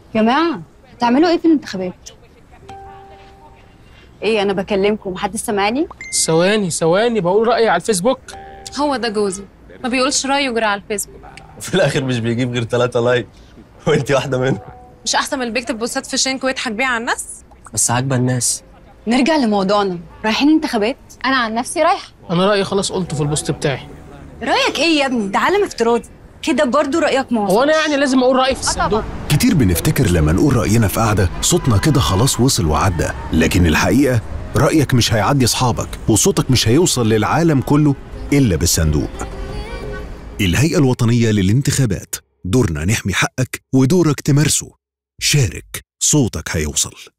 جماعة بتعملوا ايه في الانتخابات؟ ايه انا بكلمكم محدش سامعني؟ ثواني ثواني بقول رأيي على الفيسبوك هو ده جوزي ما بيقولش رأيه غير على الفيسبوك وفي الاخر مش بيجيب غير ثلاثة لايك وانت واحدة منهم مش احسن من اللي بيكتب بوستات في شينك ويضحك بيها على الناس بس عاجبة الناس نرجع لموضوعنا رايحين انتخابات؟ انا عن نفسي رايحه أنا رأيي خلاص قلته في البوست بتاعي رأيك ايه يا ابني؟ ده عالم افتراضي كده برضو رأيك ما هو أنا يعني لازم أقول رأيي في الصندوق كتير بنفتكر لما نقول رأينا في قعدة صوتنا كده خلاص وصل وعدى لكن الحقيقة رأيك مش هيعدي أصحابك وصوتك مش هيوصل للعالم كله إلا بالصندوق الهيئة الوطنية للانتخابات دورنا نحمي حقك ودورك تمارسه شارك صوتك هيوصل